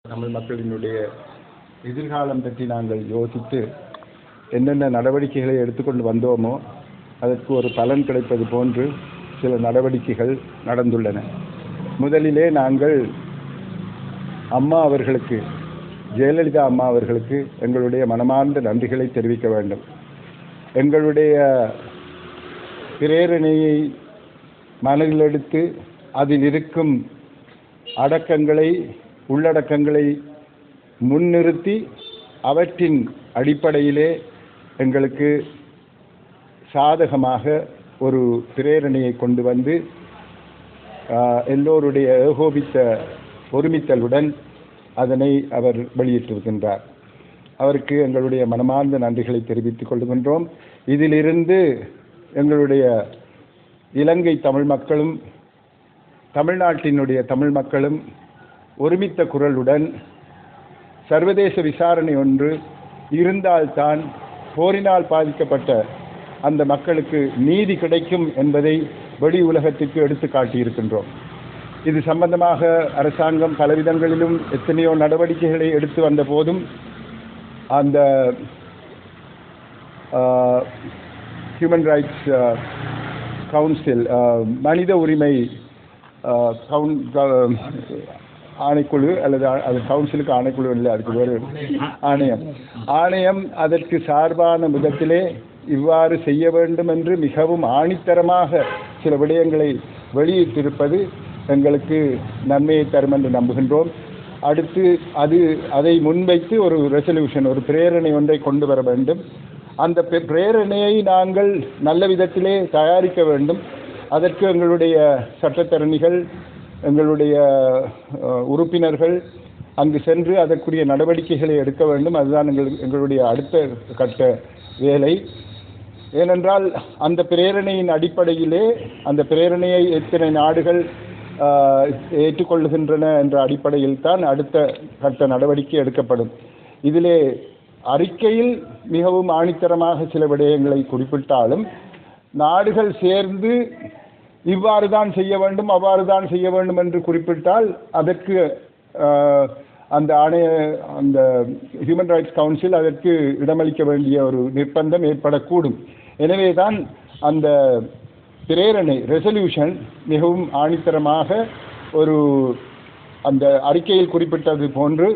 தமிழ் மக்களினுடைய எதிர்காலம் பற்றி நாங்கள் யோசித்து என்னென்ன நடவடிக்கைகளை எடுத்துக்கொண்டு வந்தோமோ அதற்கு ஒரு பலன் கிடைப்பது போன்று சில நடவடிக்கைகள் நடந்துள்ளன முதலிலே நாங்கள் அம்மா அவர்களுக்கு ஜெயலலிதா அம்மா அவர்களுக்கு எங்களுடைய மனமார்ந்த நன்றிகளை தெரிவிக்க வேண்டும் எங்களுடைய பிரேரணையை மனதில் எடுத்து அதில் இருக்கும் அடக்கங்களை உள்ளடக்கங்களை முன்னிறுத்தி அவற்றின் அடிப்படையிலே எங்களுக்கு சாதகமாக ஒரு பிரேரணையை கொண்டு வந்து ஆஹ், எல்லோருடைய ஏகோபித்த ஒருமித்தலுடன் அதனை அவர் வெளியிட்டிருக்கின்றார் அவருக்கு எங்களுடைய மனமார்ந்த நன்றிகளை தெரிவித்துக் கொள்கின்றோம் இதிலிருந்து எங்களுடைய இலங்கை தமிழ் மக்களும் தமிழ்நாட்டினுடைய தமிழ் மக்களும் ஒருமித்த குரலுடன் சர்வதேச விசாரணை ஒன்று இருந்தால்தான் போரினால் பாதிக்கப்பட்ட அந்த மக்களுக்கு நீதி கிடைக்கும் என்பதை வெளி உலகத்திற்கு எடுத்து காட்டியிருக்கின்றோம் இது சம்பந்தமாக அரசாங்கம் பலவிதங்களிலும் எத்தனையோ நடவடிக்கைகளை எடுத்து வந்த போதும் அந்த ஹியூமன் ரைட்ஸ் கவுன்சில் மனித உரிமை ஆஹ், கவுன் க- ஆணைக்குழு அல்லது ஆ- அது கவுன்சிலுக்கு ஆணைக்குழு இல்லை அதுக்கு வேறு ஆணையம் ஆணையம் அதற்கு சார்பான விதத்திலே இவ்வாறு செய்ய வேண்டும் என்று மிகவும் ஆணித்தரமாக சில விடயங்களை வெளியிட்டிருப்பது எங்களுக்கு நன்மையை தரும் என்று நம்புகின்றோம் அடுத்து அது அதை முன்வைத்து ஒரு ரெசல்யூஷன் ஒரு பிரேரணை ஒன்றை கொண்டு வர வேண்டும் அந்த பெ- பிரேரணையை நாங்கள் நல்ல விதத்திலே தயாரிக்க வேண்டும் அதற்கு எங்களுடைய சட்டத்தரணிகள் எங்களுடைய அஹ், உறுப்பினர்கள் அங்கு சென்று அதற்குரிய நடவடிக்கைகளை எடுக்க வேண்டும் அதுதான் எங்கள் எங்களுடைய அடுத்த கட்ட வேலை ஏனென்றால் அந்த பிரேரணையின் அடிப்படையிலே அந்த பிரேரணையை எத்தனை நாடுகள் ஆஹ், ஏற்றுக்கொள்ளுகின்றன என்ற அடிப்படையில் தான் அடுத்த கட்ட நடவடிக்கை எடுக்கப்படும் இதிலே அறிக்கையில் மிகவும் ஆணித்தரமாக சில விடயங்களை குறிப்பிட்டாலும் நாடுகள் சேர்ந்து இவ்வாறு தான் செய்ய வேண்டும் அவ்வாறு தான் செய்ய வேண்டும் என்று குறிப்பிட்டால் அதற்கு ஆஹ், அந்த ஆணைய அந்த ஹியூமன் ரைட்ஸ் கவுன்சில் அதற்கு இடமளிக்க வேண்டிய ஒரு நிர்பந்தம் ஏற்படக்கூடும் எனவே தான் அந்த பிரேரணை ரெசல்யூஷன் மிகவும் ஆணித்தரமாக ஒரு அந்த அறிக்கையில் குறிப்பிட்டது போன்று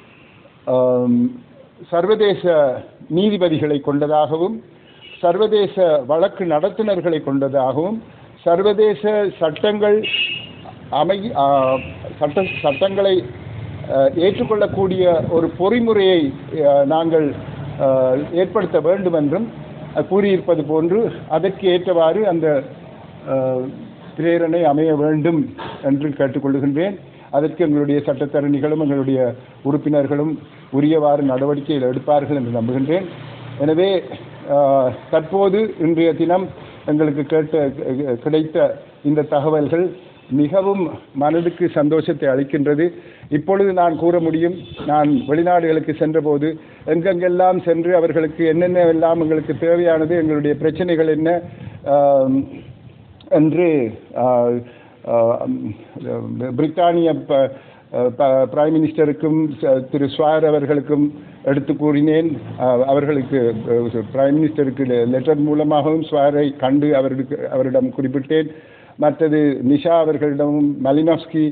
ஆம், சர்வதேச நீதிபதிகளை கொண்டதாகவும் சர்வதேச வழக்கு நடத்துனர்களை கொண்டதாகவும் சர்வதேச சட்டங்கள் அமை ஆ, சட்ட சட்டங்களை அ, ஏற்றுக்கொள்ளக்கூடிய ஒரு பொறிமுறையை அ, நாங்கள் அ, ஏற்படுத்த வேண்டும் என்றும் அ, கூறியிருப்பது போன்று அதற்கு ஏற்றவாறு அந்த அ, பிரேரணை அமைய வேண்டும் என்று கேட்டுக்கொள்கின்றேன் அதற்கு எங்களுடைய சட்டத்தரணிகளும் எங்களுடைய உறுப்பினர்களும் உரியவாறு நடவடிக்கைகள் எடுப்பார்கள் என்று நம்புகின்றேன் எனவே ஆஹ், தற்போது இன்றைய தினம் எங்களுக்கு கேட்ட கிடைத்த இந்த தகவல்கள் மிகவும் மனதுக்கு சந்தோஷத்தை அளிக்கின்றது இப்பொழுது நான் கூற முடியும் நான் வெளிநாடுகளுக்கு சென்றபோது எங்கெங்கெல்லாம் சென்று அவர்களுக்கு என்னென்ன எல்லாம் எங்களுக்கு தேவையானது எங்களுடைய பிரச்சனைகள் என்ன ஆம், என்று ஆஹ், ஆஹ், பிரித்தானிய ப- ப- பிரைம் மினிஸ்டருக்கும் ச- திரு ஸ்வார் அவர்களுக்கும் எடுத்து கூறினேன் ஆஹ், அவர்களுக்கு அஹ், பிரைம் மினிஸ்டருக்கு லெட்டர் மூலமாகவும் ஸ்வாரை கண்டு அவருக்கு அவரிடம் குறிப்பிட்டேன் மற்றது நிஷா அவர்களிடமும் மலினோஸ்கி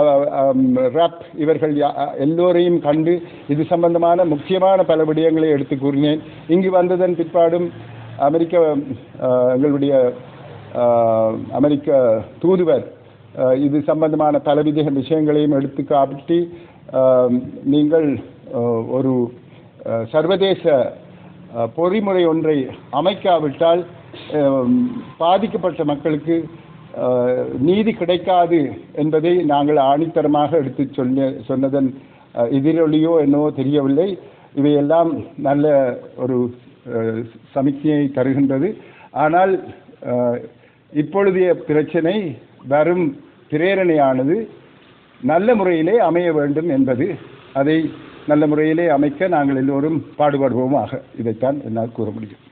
ரப் இவர்கள் யா- எல்லோரையும் கண்டு இது சம்பந்தமான முக்கியமான பல விடயங்களை எடுத்து கூறினேன் இங்கு வந்ததன் பிற்பாடும் அமெரிக்க ஆஹ், எங்களுடைய ஆஹ், அமெரிக்க தூதுவர் ஆஹ், இது சம்பந்தமான பலவித விஷயங்களையும் எடுத்து காட்டி ஆஹ், நீங்கள் ஆஹ், ஒரு ஆஹ், சர்வதேச ஆஹ், பொறிமுறை ஒன்றை அமைக்காவிட்டால் ஆஹ், பாதிக்கப்பட்ட மக்களுக்கு ஆஹ், நீதி கிடைக்காது என்பதை நாங்கள் ஆணித்தரமாக எடுத்து சொன்ன சொன்னதன் ஆஹ், எதிரொலியோ என்னவோ தெரியவில்லை இவையெல்லாம் நல்ல ஒரு ஆஹ், சமிக்ஞையை தருகின்றது ஆனால் ஆஹ், இப்பொழுதைய பிரச்சனை வரும் பிரேரணையானது நல்ல முறையிலே அமைய வேண்டும் என்பது அதை நல்ல முறையிலே அமைக்க நாங்கள் எல்லோரும் பாடுபடுவோமாக இதைத்தான் என்னால் கூற முடியும்